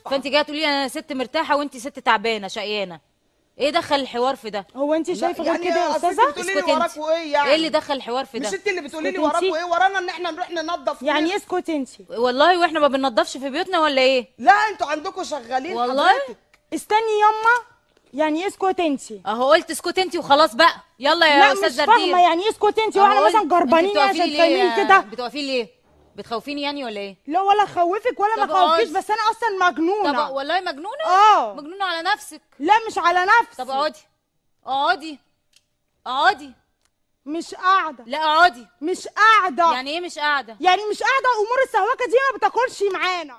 فانت جايه تقولي انا ست مرتاحه وانت ست تعبانه شقيانه ايه دخل الحوار في ده هو انت شايفه غير يعني كده يا أصل انت استاذه بتقولي لي اسكتي وراك انت. وايه يعني ايه اللي دخل الحوار في ده مش انت اللي بتقولي لي اسكتي وراك انتي. وايه ورانا ان احنا نروح ننظف يعني ناس. اسكت انت والله واحنا ما بننضفش في بيوتنا ولا ايه لا انتوا عندكم شغالين والله؟ حضرتك. استني يما يعني اسكت انت اهو قلت اسكت انت وخلاص بقى يلا يا لا استاذ مش زردير فاهمه يعني اسكت انت واحنا أهو مثلا قلت- جربانين انت يعني بتوقفيني عشان ليه فاهمين يا- كده بتوقفيني ليه بتخوفيني يعني ولا ايه لا ولا خوفك ولا ما طب خوفكيش اقعدي. بس انا اصلا مجنونه طب والله مجنونه اه مجنونه على نفسك لا مش على نفسي طب اقعدي اقعدي اقعدي مش قاعده لا اقعدي مش قاعده يعني ايه مش قاعده يعني مش قاعده امور السواقه دي ما بتاكلش معانا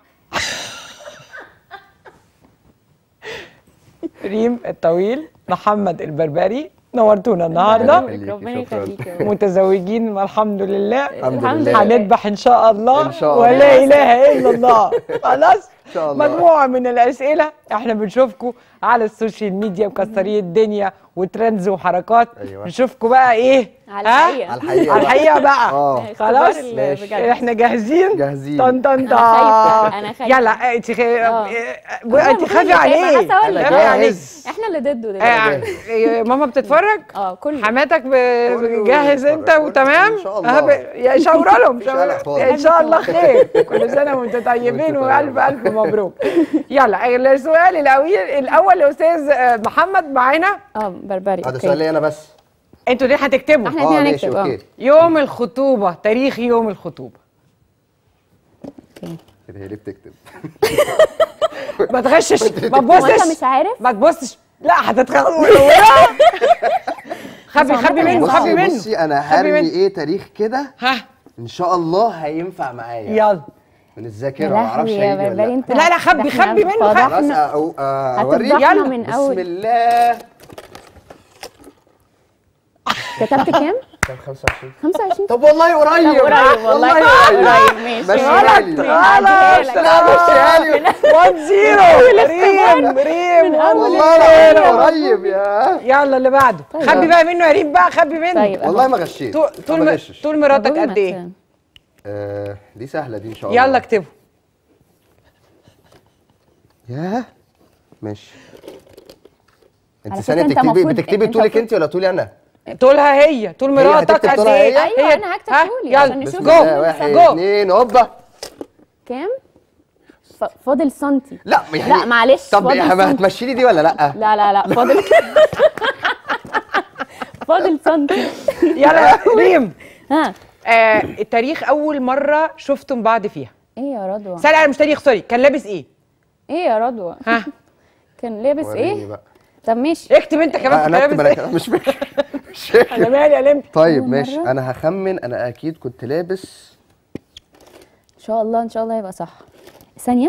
ريم الطويل محمد البربري نورتونا النهارده ربنا يخليك يا رب. متزوجين والحمد لله الحمد لله. هنذبح ان شاء الله إن شاء ولا الله. اله الا الله خلاص ان شاء الله مجموعه من الاسئله احنا بنشوفكم على السوشيال ميديا مكسرين الدنيا وترندز وحركات أيوة. نشوفكم بقى ايه على ها؟ الحقيقة. على الحقيقه على الحقيقه بقى اه خلاص اختبار ال- ماشي. بجد. احنا جاهزين جاهزين. طن طن أنا خايفة، أنا خايفة. يلا انت خ... آه. انت خافي عليه حاسة أقول لك. خافي عليه جاهز احنا اللي ضده دلوقتي آه، آه، ماما بتتفرج اه كله حماتك ب- كله جاهز انت بيتفرج. وتمام إن شاء الله. أه، ب- يا شاورة لهم مفيش قلق خالص. ان شاء الله خير كل سنه وانتم طيبين وأنتم والف طيبين. الف مبروك يلا السؤال الاول الاول استاذ آه، محمد معانا اه بربري هذا اوكي سؤال لي انا بس انتوا ليه هتكتبوا احنا اه اتنين ماشي هنكتب اه اوكي يوم الخطوبه تاريخ يوم الخطوبه اوكي كده هي ليه بتكتب ما تغشش ما هو انت تبصش مش عارف ما تبصش لا هتتخيل خبي بس خبي عامة منه هي خبي بصي منه بصي انا خبي هرمي منه. ايه تاريخ كده ها ان شاء الله هينفع معايا يلا من يا الذاكره ما اعرفش لهوي يا هيجي ولا بربري لا انت لا، لا، خبي- ده احنا خبي منه، خبي. خلاص فضحنا أو- آه، اوريك هتفضحنا يلا. من بسم اول الله كتبت كام؟ كام 25 25 طب والله قريب طب قريب والله قريب ماشي مشيها لي غلط لا مشيها لي 1 0 ريم ريم والله العظيم قريب يا يلا اللي بعده طيب. خبي بقى منه يا ريم بقى خبي منه طيب والله ما غشيت طول طول ما م- بغشش. طول مراتك بقول قد ما ايه ت- آه، دي سهله دي ان شاء الله يلا اكتبوا ياه ماشي انت على ثانيه فكرة انت بتكتبي مفروض- بتكتبي انت طولك مفروض- انت ولا طولي انا طولها هي طول مراتك هتكتب قد طولها ايه هي؟ ايوه انا هكتب ها؟ طولي يلا. عشان بسم نشوف جو. الله واحد جو. اثنين هوبا كام؟ ف- فاضل سنتي لا يعني لا معلش طب فاضل إيه، ما سنتي. هتمشي لي دي ولا لا لا لا لا فاضل فاضل سنتي يلا ريم ها آه التاريخ اول مره شفتم بعض فيها ايه يا رضوى سأل انا مش تاريخ سوري كان لابس ايه ايه يا رضوى ها كان لابس وريني ايه بقى. طب ماشي اكتب انت كمان آه، كنت انا اكتب لابس انا ايه كمان مش فاكر مش فاكر انا مالي يا لمت طيب أول ماشي مرة؟ انا هخمن انا اكيد كنت لابس ان شاء الله ان شاء الله يبقى صح ثانيه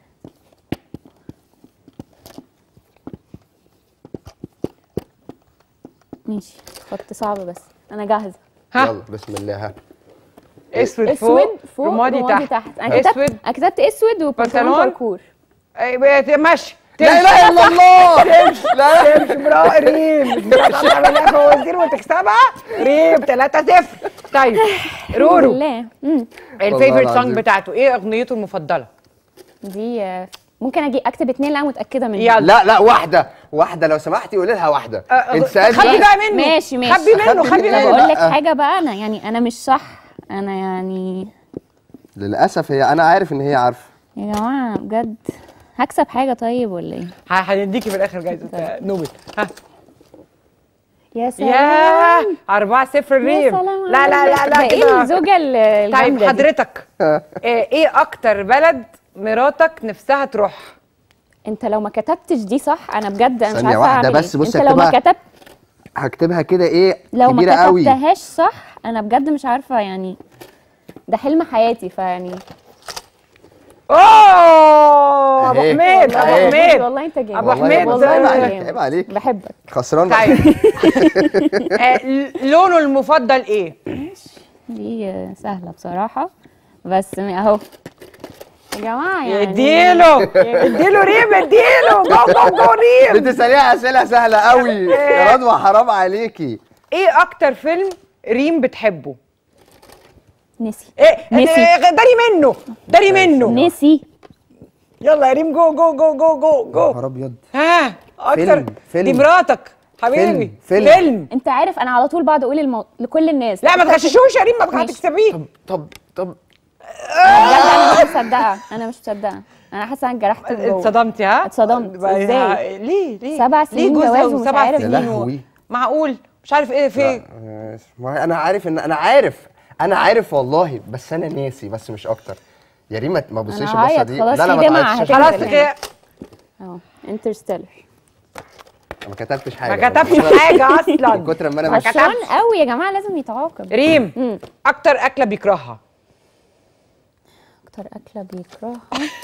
ماشي خط صعب بس انا جاهزه ها يلا بسم الله ها اسود اسود فوق فوق رمادي تحت تحت انا كتبت اسود انا كتبت اسود وبنطلون بنطلون؟ باركور أيوة، ماشي لا اله الا الله لا تمشي برافو ريم مش هتعمل فوازير وتكسبها ريم 3 0 طيب رورو بالله امم الفيفورت سونج العظيم. بتاعته ايه اغنيته المفضله دي آه، ممكن اجي اكتب اتنين لا متاكده منهم يلا. لا لا واحده واحده لو سمحتي قولي لها واحده آه، انت خبي سالتي بقى منه ماشي، ماشي. خبي منه خبي خبي منه. انا منه بقول لك لا. حاجه بقى انا يعني انا مش صح انا يعني للاسف هي انا عارف ان هي عارفه يا جماعه بجد هكسب حاجه طيب ولا ايه ه- هنديكي في الاخر جايزه نوبل ها يا سلام ياه 4 0 يا ريم سلام لا لا لا ده لا ايه كده الزوجه ال- الجامده طيب دي؟ حضرتك آه، ايه اكتر بلد مراتك نفسها تروح انت لو ما كتبتش دي صح انا بجد انا مش ثانية عارفه واحدة اعمل بس ايه بصي انت لو ما هكتبها- كتبت هكتبها كده ايه لو كبيره ما قوي كتبتهاش صح انا بجد مش عارفه يعني ده حلم حياتي فيعني اوه ابو أهي. حميد ابو أهي. حميد والله انت جامد أبو والله حميد، والله عيب آه، عليك جامد. عيب عليك بحبك خسران طيب آه، لونه المفضل ايه دي آه، سهله بصراحه بس م- اهو يا جماعه يعني اديله اديله ريم اديله جو جو جو ريم بتساليها اسئله سهله قوي يا رضوى حرام عليكي ايه اكتر فيلم ريم بتحبه نسي ايه نسي. إيه، داري منه داري منه نسي يلا يا ريم جو جو جو جو جو جو نهار ابيض ها اكتر فيلم، فيلم. دي مراتك حبيبي فيلم، فيلم. فيلم انت عارف انا على طول بقعد اقول المو... لكل الناس لا ما تغششوش يا ريم ما ماشي. هتكسبيه طب طب بجد انا مش مصدقه انا مش مصدقه انا حاسه انا اتجرحت من جوه اتصدمتي ها اتصدمت. بقى- ازاي؟ ليه ليه سبع ليه سنين جوزها جواز ومش وسبع عارف يا سنين لهوي. و... معقول مش عارف ايه في آه، ما انا عارف ان انا عارف انا عارف والله بس انا ناسي بس مش اكتر يا ريم ما- ما تبصيش أنا البصه هعيط دي خلاص، لا لا في ما دمعة تعيطيش هتنزل. خلاص عشان- كده اهو انترستيلر ما كتبتش ما حاجه كتبش حاجه من اصلا كتر ما انا مش عشان قوي يا جماعه لازم يتعاقب ريم مم. اكتر اكله بيكرهها اكتر اكله بيكرهها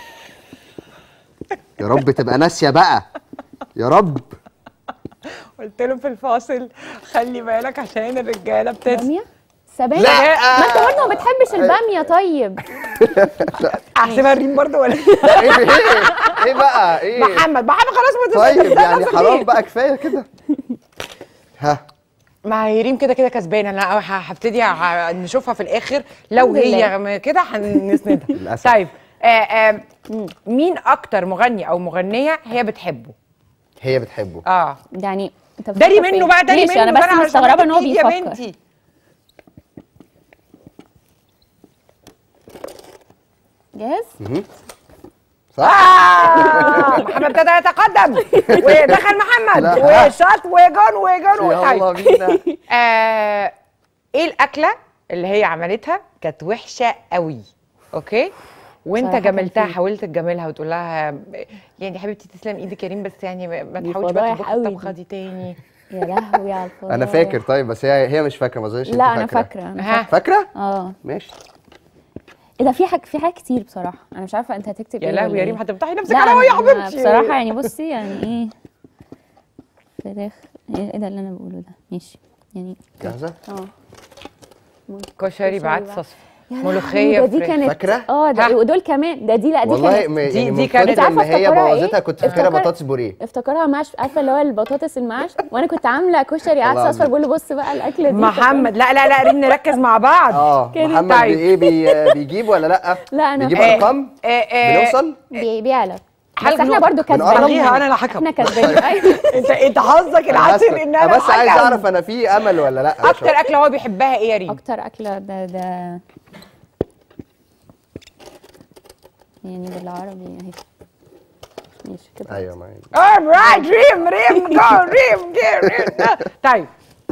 يا رب تبقى ناسيه بقى يا رب قلت له في الفاصل خلي بالك عشان الرجاله بتنسى باميه سبانخ لا. ما انت برضه ما بتحبش الباميه طيب احسبها ريم برضه ولا ايه ايه ايه بقى ايه محمد محمد خلاص ما طيب تستنى يعني نفسك حرام ليه؟ بقى كفايه كده ها ما هي ريم كده كده كسبانه انا ه- هبتدي ه- نشوفها في الاخر لو الحمد هي لله. م- كده هنسندها للأسف. طيب آه آه مين اكتر مغني او مغنيه هي بتحبه هي بتحبه اه يعني انت داري بتفكر في منه إيه؟ بقى داري ماشي منه انا بس ده علشان مستغربه ان هو أكيد يا بيفكر بنتي جاهز صح آه محمد ابتدى يتقدم ودخل محمد لا. وشاط وجون وجون يلا طيب بينا آه ايه الاكله اللي هي عملتها كانت وحشه قوي اوكي وانت بصراحة كان جملتها في- حاولت تجاملها وتقول لها يعني حبيبتي تسلم ايدك يا ريم بس يعني ما- ما دي تحاولش بقى فضايح تطبخي قوي الطبخه دي. دي تاني يا لهوي على الفضايح انا فاكر طيب بس هي هي مش فاكره ما اظنش انت لا انا فاكره انا ها. فاكره فاكره اه ماشي ايه ده في حاجه في حاجات كتير بصراحه انا مش عارفه انت هتكتب يا ايه لهوي ولا يا إيه. ريم هتفتحي نفسك لا على يا أنا- أنا حبيبتي بصراحه يعني بصي يعني ايه فراخ ايه إيه ده اللي انا بقوله ده ماشي يعني جاهزه اه كشري بعدس بقى. اصفر يا لهوي، ملوخيه ده دي فراخ. كانت فاكرة؟ اه ده ها. ودول كمان ده دي لا دي والله كانت م- يعني دي من كانت- كتر عارفة ان هي افتكرها إيه؟ بوظتها كنت فاكرها افتكر- بطاطس بوريه افتكرها معاش عارفه اللي هو البطاطس المعاش وانا كنت عامله كشري عدس الله اصفر بقول له بص بقى الاكله دي محمد لا لا لا ريم نركز مع بعض اه كانت- محمد طيب. بايه بي بيجيب ولا لا لا انا بيجيب آه، ارقام آه، آه، بنوصل بي- بيعلى بس حلو. احنا برضو بنقرب كسبانين خليها أنا اللي حكم. احنا كسبانين ايوه انت انت حظك أنا العسل هسكت. ان أنا انا بس عايز حكم. اعرف انا في امل ولا لا اكتر اكله هو بيحبها ايه يا ريم اكتر اكله ده ده يعني بالعربي اهي ماشي كده ايوه ما alright ريم ريم جو ريم جو ريم طيب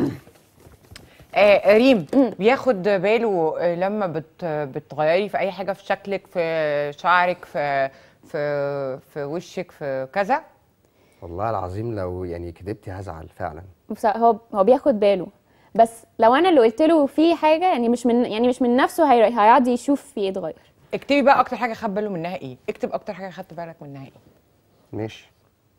آه ريم بياخد باله آه، لما بت بتغيري في اي حاجه في شكلك في شعرك في في في وشك في كذا والله العظيم لو يعني كدبتي هزعل فعلا بص- هو هو بياخد باله بس لو انا اللي قلت له في حاجه يعني مش من يعني مش من نفسه هي- هيقعد يشوف في ايه اتغير اكتبي بقى اكتر حاجه خد باله منها ايه اكتب اكتر حاجه خدت بالك منها ايه ماشي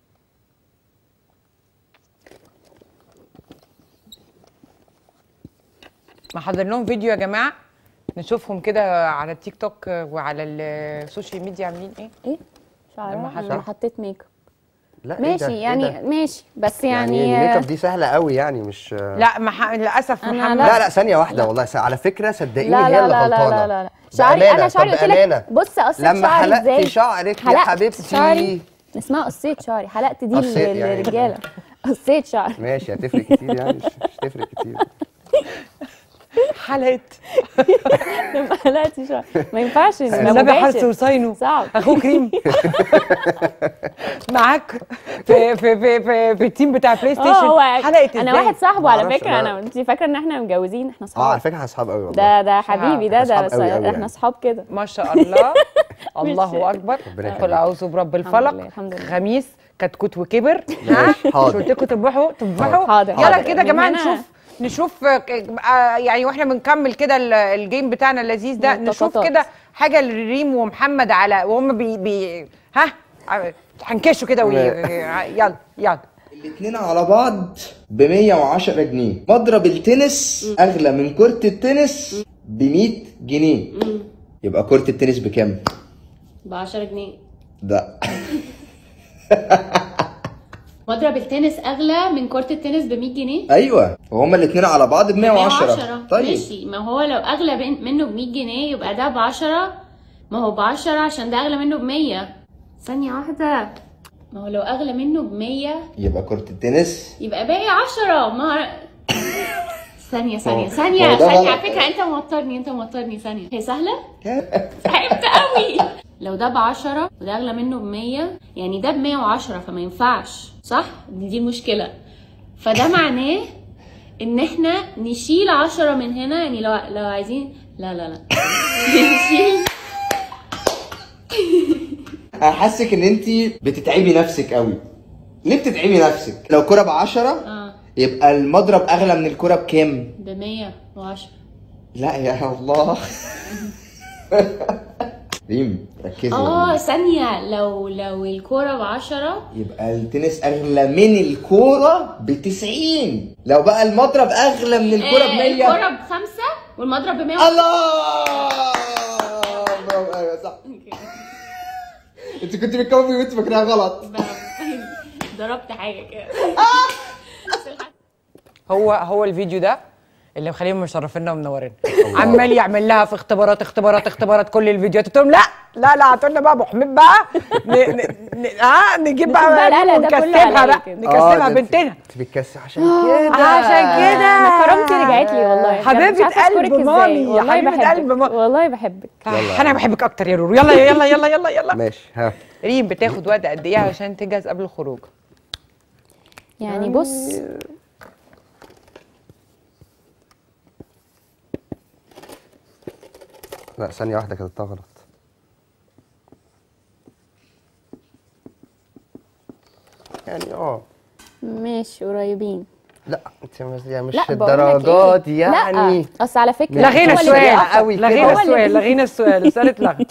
محضر لهم فيديو يا جماعه نشوفهم كده على التيك توك وعلى السوشيال ميديا عاملين ايه ايه شعرها لما انا حط- حطيت ميك اب لا إيه ده؟ ماشي إيه يعني ده؟ ماشي بس يعني يعني, الميك آه، اب دي سهله قوي يعني مش لا مح... للاسف أنا محمد لا لا ثانيه واحده والله س- على فكره صدقيني لا هي لا اللي لا لا غلطانه لا لا لا شعري بأمانة، انا شعري طب قلت بأمانة. لك بص قصيت لما شعري حلقتي ازاي شعرك يا حلقت حبيبتي. شعري اسمها قصيت شعري حلقت دي قصيت يعني. للرجاله قصيت شعري ماشي هتفرق كتير يعني مش, مش هتفرق كتير حلقت لما حلقت شعري ما ينفعش نبقى النبي حرص مباشر وصينه صعب اخوك ريم معاك في في في في, في التيم بتاع بلاي ستيشن اه هو حلقه انا إزاي؟ واحد صاحبه على معرفش، فكره لا. انا انت فاكره ان احنا متجوزين احنا اه على اصحاب فكره احنا اصحاب قوي والله ده ده حبيبي ده أصحاب ده بس قوي قوي احنا يعني. اصحاب كده ما شاء الله الله اكبر ربنا قل يخليك. اعوذ برب الحمد الفلق لله، الحمد لله. خميس كتكوت وكبر ها ماشي، مش حاضر. قلت لكم تذبحوا تذبحوا حاضر، يلا حاضر. كده يا من جماعه هنا- نشوف نشوف آه، آه، يعني واحنا بنكمل كده ال- الجيم بتاعنا اللذيذ ده نشوف ملتقطات. كده حاجه لريم ومحمد على وهم بي, بي ها آه، هنكشوا كده وي- يلا يلا الاتنين على بعض ب 110 جنيه مضرب التنس اغلى من كرة التنس ب 100 جنيه يبقى كرة التنس بكام؟ ب 10 جنيه ده مضرب التنس اغلى من كرة التنس ب 100 جنيه ايوه وهما الاتنين على بعض ب 110 طيب ماشي ما هو لو اغلى بين- منه ب 100 جنيه يبقى ده ب 10 ما هو ب 10 عشان ده اغلى منه ب 100 ثانية واحدة ما هو لو أغلى منه ب 100 يبقى كرة التنس يبقى باقي 10 ما ثانية ثانية هو- ثانية هو ده ثانية غلط. على فكرة أنت موترني أنت موترني ثانية هي سهلة؟ تعبت قوي لو ده ب 10 وده أغلى منه ب 100 يعني ده ب 110 فما ينفعش صح؟ دي دي المشكلة فده معناه إن إحنا نشيل 10 من هنا يعني لو لو عايزين لا لا لا نشيل هحسك ان انت بتتعبي نفسك قوي ليه بتتعبي نفسك لو كرة ب 10 اه يبقى المضرب اغلى من الكرة بكام ب 110 لا يا الله ريم ركزي اه ثانية لو لو الكورة بعشرة يبقى التنس اغلى من الكوره ب 90 لو بقى المضرب اغلى من الكوره ب آه، 100 الكورة بخمسة والمضرب ب 100 الله برافو، ايوه صح انت كنت بتكوفي وانت فاكراها غلط ضربت حاجة كده هو هو الفيديو ده اللي مخليهم مشرفينا ومنورينا عمال يعمل لها في اختبارات اختبارات اختبارات كل الفيديوهات قلت لهم لا لا لا هاتوا لنا بقى ابو حميد بقى ن... ن... ن... ها نجيب بقى بقى القلق ده كله ونكسبها عليا بقى كده. نكسبها ده انت- بنتنا انت بتكسر عشان كده عشان كده انا كرامتي رجعت لي والله بجد. حبيبة مش عارفة قلب أشكرك إزاي. مامي، والله حبيبة بحبك قلب مامي. والله بحبك انا بحبك اكتر يا رورو يلا يلا يلا يلا يلا ماشي ها ريم بتاخد وقت قد ايه عشان تجهز قبل الخروج يعني بص لا ثانية واحدة كده غلط يعني اه ماشي قريبين لا انت مش يعني مش لا بقول لك الدرجات إيه؟ يعني لا اصل على فكره لغينا هو اللي السؤال بيقف. قوي كده. لغينا هو اللي السؤال بي- لغينا السؤال السؤال اتلغى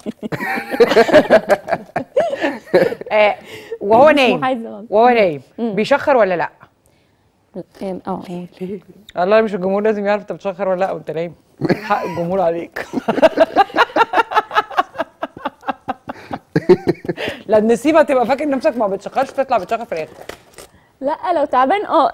آه، وهو مش نايم محايدة والله. وهو نايم بيشخر ولا لا إيه، اه والله مش الجمهور لازم يعرف انت بتشخر ولا لا وانت نايم حق الجمهور عليك لا النسيبه تبقى فاكر نفسك ما بتشخرش تطلع بتشخر في الاخر لا لو تعبان اه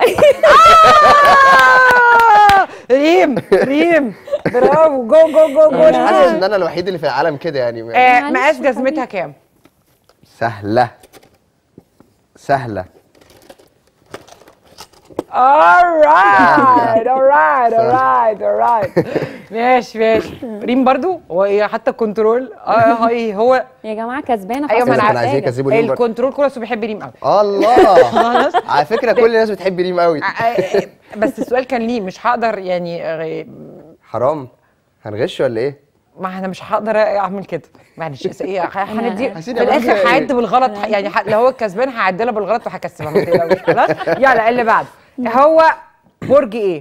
ريم ريم برافو جو جو جو جو مش حاسس ريم. ان انا الوحيد اللي في العالم كده يعني آه، معلش مقاس يا جزمتها كام؟ سهلة سهلة alright alright alright alright ماشي ماشي ريم برضو هو ايه حتى الكنترول اه هي هو يا جماعه كسبانه أيوة، ما خلاص أنا مش كان عايزين محتاجة. يكسبوا اليوم بر- الكنترول كله بيحب ريم قوي الله على فكرة كل الناس بتحب ريم قوي بس السؤال كان ليه مش هقدر يعني آه، حرام هنغش ولا ايه؟ ما انا مش هقدر اعمل كده معلش بس ايه هندي عايزين في نعمل فيها الاخر إيه؟ هعد بالغلط يعني ح- لو هو الكسبان هعدلها بالغلط وهكسبها ما تقلقوش خلاص يلا اللي بعد هو برج ايه؟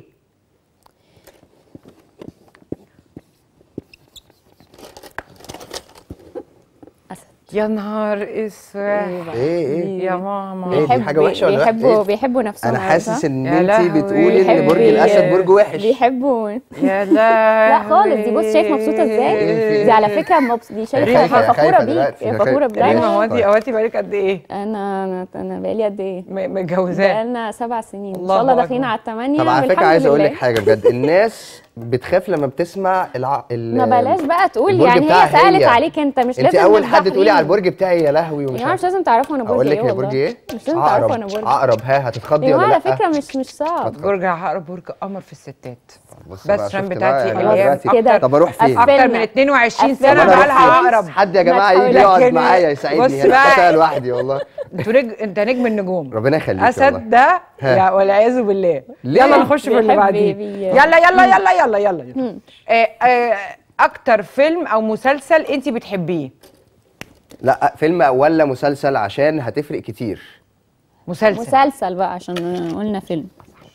أسد. يا نهار اسود ايه ايه يا ماما إيه دي بيحب- حاجة وحشة ولا بيحبوا وحشة؟ بيحبوا نفسهم انا أوي، حاسس صح؟ ان يا انت لهوي. بتقولي ان بيحب- برج الاسد برج وحش بيحبوا يا لا لا خالص دي بص شايف مبسوطه ازاي دي على فكره مبس... دي خايفة- شايفه فخوره خايفة بيك دلوقتي، هي أنا فخوره خايفة. بيك ريم لا، هو لا. انت هو انت بقالك قد ايه؟ انا انا انا بقالي قد ايه م- متجوزاه بقالنا سبع سنين ان الله شاء الله أكبر. داخلين على الثمانيه طب على فكرة والحمد عايز اقول لله. لك حاجة بجد الناس بتخاف لما بتسمع الع... ال... ما بلاش بقى تقول البرج يعني هي بتاعها سالت هي. عليك انت مش انت لازم اول حد نفضح تقولي على ريم. البرج بتاعي يا لهوي يا ومش جماعه مش عارف لازم تعرفوا انا برج اقول ايه لك يا برج والله ايه؟ مش لازم تعرفوا انا عقرب برج عقرب ها هتتخضي يا ولا جماعه لا؟ على فكره مش مش صعب برج عقرب برج قمر في الستات بص بقى، بس فريند شفت بتاعتي بقى؟ اللي هي دلوقتي- كده. طب اروح فين؟ أفل- اكتر من 22 أفل- سنه أنا بقى أروح لها فين؟ عقرب حد يا جماعه ما يجي يقعد لكن- معايا بص يساعدني انا بقى. بشتغل لوحدي والله انتوا نج... انت نجم النجوم ربنا يخليك والله. اسد ده ها. لا والعياذ بالله ليه؟ يلا نخش في اللي بيحب بعديه بي- يلا يلا يلا يلا يلا, يلا. آه آه اكتر فيلم او مسلسل انت بتحبيه لا فيلم ولا مسلسل عشان هتفرق كتير مسلسل مسلسل بقى عشان قلنا فيلم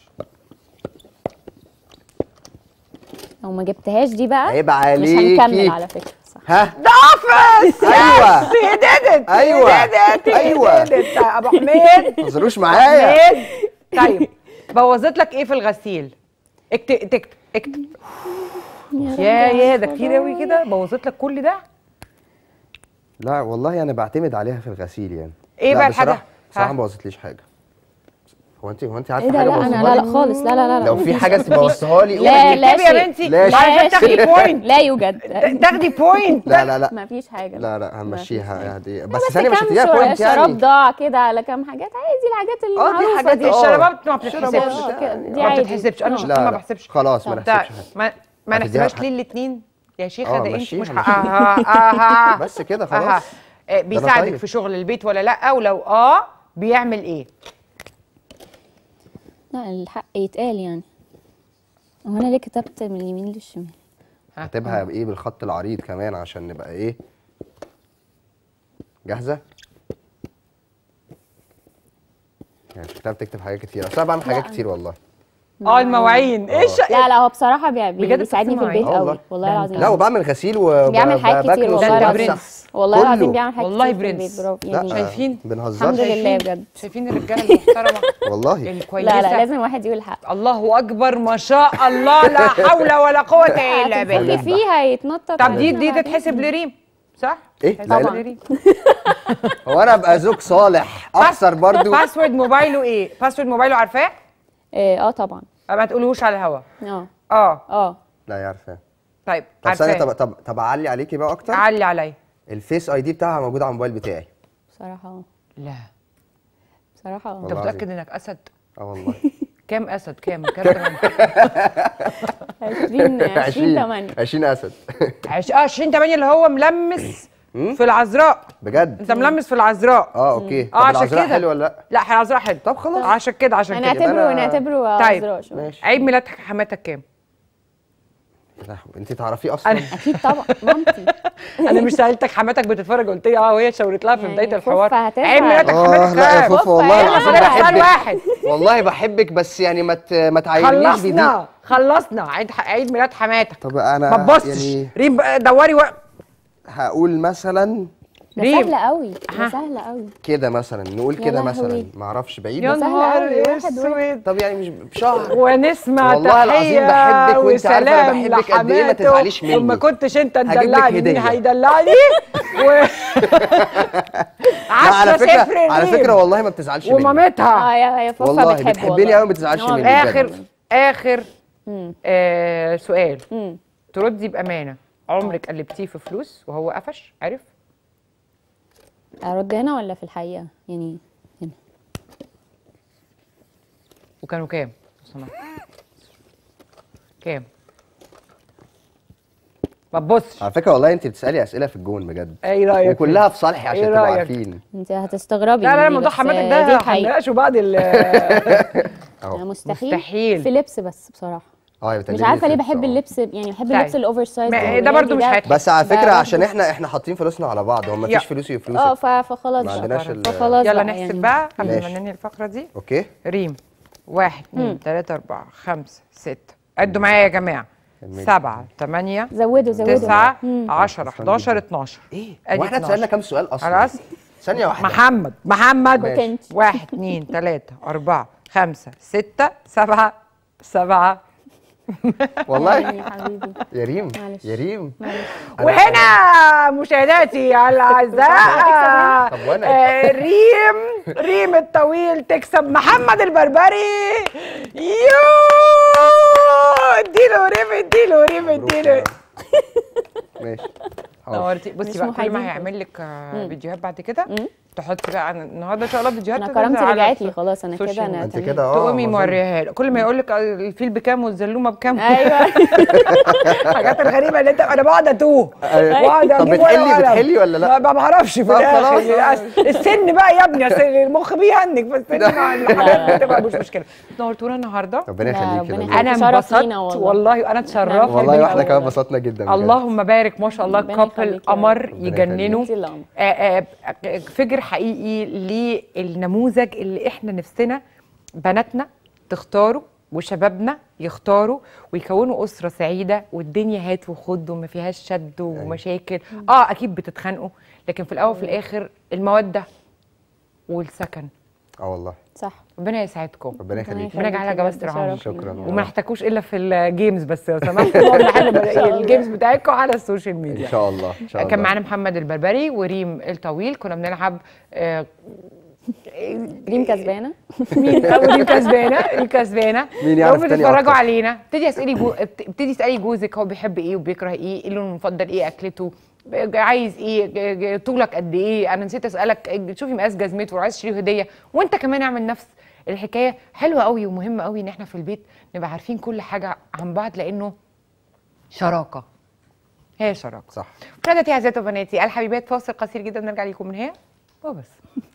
لو ما جبتهاش دي بقى عيب مش عليكي. هنكمل على فكره صح ها اوفيس ايوه هي ديدت أيوة. ايوه أيوة. ابو حميد ما تهزروش معايا حميد طيب بوظت لك ايه في الغسيل اكتب اكتب اكتب يا يا ده كتير قوي كده بوظت لك كل ده لا والله انا بعتمد عليها في الغسيل يعني إيه لا بقى بصراحه الحاجة؟ بصراحه ها. ما بوظتليش حاجه هو انت هو انت عارفه ايه ده حاجه لا انا بوظها لا لك؟ لا خالص لا لا لا لا لو في مفيش. حاجه تبوظها لي لا قولي. لا اكتبي يا شيء. بنتي لا علشان تاخدي بوينت لا يوجد تاخدي بوينت لا لا لا ما فيش حاجه لا لا هنمشيها يعني بس بس ثانيه مش كام هتديها شر- بوينت شراب يعني ضاع كده على كام حاجات عادي الحاجات اه دي المعروفه حاجات دي اه. الشرابات ما شرابات بتتحسبش اه كده، دي ما عادي بتتحسبش انا اه. شخصيا ما لا بحسبش خلاص ما طب. طيب نحسبش حاجه ما ما هتديها نحسبهاش حق. ليه الاثنين يا شيخه اه، ده انت مشيها، مش مشيها. حقها بس كده أها. خلاص آه، بيساعدك طيب. في شغل البيت ولا لا ولو اه بيعمل ايه لا الحق يتقال يعني هو انا ليه كتبت من اليمين للشمال هتبقى بايه بالخط العريض كمان عشان نبقى ايه جاهزه يعني شكلها بتكتب حاجات كتير اصل انا بعمل حاجات كتير والله اه المواعين ايش لا لا هو بصراحه بي- بي- بجد بيساعدني في بتسمعي؟ البيت اه قوي والله. والله العظيم لا وبعمل غسيل و بيعمل حاجات كتير بكنس والله ده العظيم برنس. والله كله. العظيم بيعمل حاجات والله كتير في برنس. البيت برافو لا يعني شايفين؟ بنهزر الحمد لله بجد شايفين الرجاله المحترمه والله الكويسه لا لا لازم واحد يقول الحق الله اكبر ما شاء الله لا حول ولا قوه الا بالله هتنفخي فيها يتنطط طب دي عليها دي بعدين. تتحسب لريم صح؟ إيه؟ تتحسب لا، لا. لريم. هو انا ابقى زوج صالح اخسر برضو باسورد موبايله ايه؟ باسورد موبايله عارفاه؟ اه آه طبعا ما تقولوش على الهوا اه اه اه لا يعرفها طيب طب ثانيه عارفاه طب طب طب اعلي عليكي بقى اكتر علي عليا الفيس اي دي بتاعها موجود على الموبايل بتاعي بصراحه اه لا بصراحه اه انت والله متاكد العظيم. انك اسد؟ اه والله كام اسد؟ كام؟ كام كمان؟ 20 20 8 20 اسد عش- اه 20 8 اللي هو ملمس في العذراء بجد انت ملمس في العذراء اه اوكي طب اه عشان العذراء كده حلو ولا لا لا العذراء حلو طب خلاص عشان كده عشان كده هنعتبره أنا- نعتبره طيب. عذراء شوية. ماشي عيد ميلاد حماتك كام؟ لا، انت تعرفيه اصلا اكيد طبعا مامتي انا مش سالتك حماتك بتتفرج قلت لي اه وهي شاورت لها في يعني بدايه الحوار فوفا هتزعل. عيد ميلادك اه حماتك لا يا كام؟ فوفا والله يلا العظيم أسألك سؤال بحبك واحد والله بحبك بس يعني ما ت- ما تعايرنيش بدي خلصنا خلصنا عيد عيد ميلاد حماتك طب انا ما تبصش يعني ريم بقى دوري و... هقول مثلا ده ريم. سهله قوي ها. ده سهله قوي كده مثلا نقول يا كده لهوي. مثلا ما اعرفش بعيد يا بس- سهلة نهار أوي، واحد اسود طب يعني مش بشهر ونسمع والله العظيم تحية بحبك وانت عارفة أنا وسلام بحبك قد إيه، ما لحماته. تزعليش مني. وما كنتش انت هجيب لك تدلعني مين هدية. هيدلعني و... لا على عشرة فكره صفر على ريم. فكره والله ما بتزعلش مني ومامتها اه يا يا فوفا والله بتحبه بتحبني قوي ما بتزعلش هو مني بجد. اخر بجد. اخر آه سؤال مم. تردي بامانه عمرك قلبتيه في فلوس وهو قفش عرف ارد هنا ولا في الحقيقه يعني هنا وكانوا كام لو سمحت كام ما تبصش على فكره والله انت بتسالي اسئله في الجون بجد ايه رايك وكلها في صالحي عشان إيه تبقوا رأيك؟ عارفين انت هتستغربي لا لا لا مني، موضوع بس حماتك دي ده الحقيقة. هنناقشه بعد ال اهو مستحيل مستحيل. في لبس بس بصراحه اه مش بتقلبي عارفه ليه لبس، بحب اه. اللبس يعني بحب طيب. اللبس الاوفر سايز ما- ده برضو مش هيتحسب. بس على فكره ده عشان برضو- احنا احنا حاطين فلوسنا على بعض هو ما يا. فيش فلوسي اه وفلوسك ف- فخلاص ما بقى. عندناش ال- فخلاص يلا بقى نحسب يعني. بقى قبل ما ماشي. ننهي الفقره دي اوكي ريم واحد اتنين تلاته اربعه خمسه سته عدوا معايا يا جماعه سبعه تمانيه زودوا زودوا تسعه مم. 10 11 12 ايه أدي واحنا 12. اتسالنا كام سؤال اصلا خلاص ثانيه واحده محمد محمد كنت انت. واحد اتنين تلاته اربعه خمسه سته سبعه سبعه والله يا حبيبي يا ريم معلش. يا ريم وهنا مشاهداتي الاعزاء طب وأنا؟ آه، ريم ريم الطويل تكسب محمد البربري يو اديله ريم اديله ريم مبروك اديله يا رب. ماشي حاضر. نورتي بصي مش بقى كل محايدين ما كده. هيعمل لك آه، فيديوهات بعد كده تحطي بقى أنا النهارده ان شاء الله فيديوهات انا تنزل كرامتي على رجعت لي السو- خلاص انا السوشيال كده انا ميديا. انت تمام. كده اه تقومي ما موريها له كل ما يقول لك الفيل بكام والزلومه بكام ايوه الحاجات الغريبه اللي انت انا بقعد اتوه أيوة. بقعد طب اجيب بتحلي- ورقة وقلم. بتحلي ولا لا؟ ما ما بعرفش في طب الاخر خلاص. للأسف. السن بقى يا ابني أصل المخ بيهنج فالسن مع الحاجات بتبقى مش مشكله نورتونا النهارده ربنا لا، يخليك ربنا يا يخليك. رب. انا شرف انبسطت لينا والله. والله انا اتشرفت والله بيك واحنا أوي. كمان انبسطنا جدا بجد. اللهم بارك ما شاء الله ربنا كابل يخليك يا رب. قمر ربنا يجننوا يخليك. الأمر. آه، آه، فجر حقيقي للنموذج اللي احنا نفسنا بناتنا تختاروا وشبابنا يختاروا ويكونوا اسره سعيده والدنيا هات وخد وما فيهاش شد ومشاكل اه اكيد بتتخانقوا لكن في الاول وفي الاخر الموده والسكن اه والله صح ربنا يسعدكم ربنا يخليك ربنا يجعلها جواز بجد ترعون. شرف لينا. شكراً. وما نحتاجوش الا في الجيمز بس لو سمحتوا نقعد نحل الجيمز بتاعتكم على السوشيال ميديا ان شاء الله ان شاء الله كان معانا محمد البربري وريم الطويل كنا بنلعب آه، ريم كسبانه مين اول دي كسبانه دي كسبانه مين يعرف لو تاني بتتفرجوا أكتر؟ علينا ابتدي اسالي جو... ابت- ابتدي اسالي جوزك هو بيحب ايه وبيكره ايه ايه لونه المفضل ايه اكلته ب- عايز ايه ج- ج- طولك قد ايه انا نسيت اسالك شوفي مقاس جزمته لو عايز تشتري هديه وانت كمان اعمل نفس الحكايه حلوه قوي ومهمه قوي ان احنا في البيت نبقى عارفين كل حاجه عن بعض لانه شراكه هي شراكه صح مشاهدتي اعزائي وبناتي الحبيبات فاصل قصير جدا نرجع لكم من هنا وبس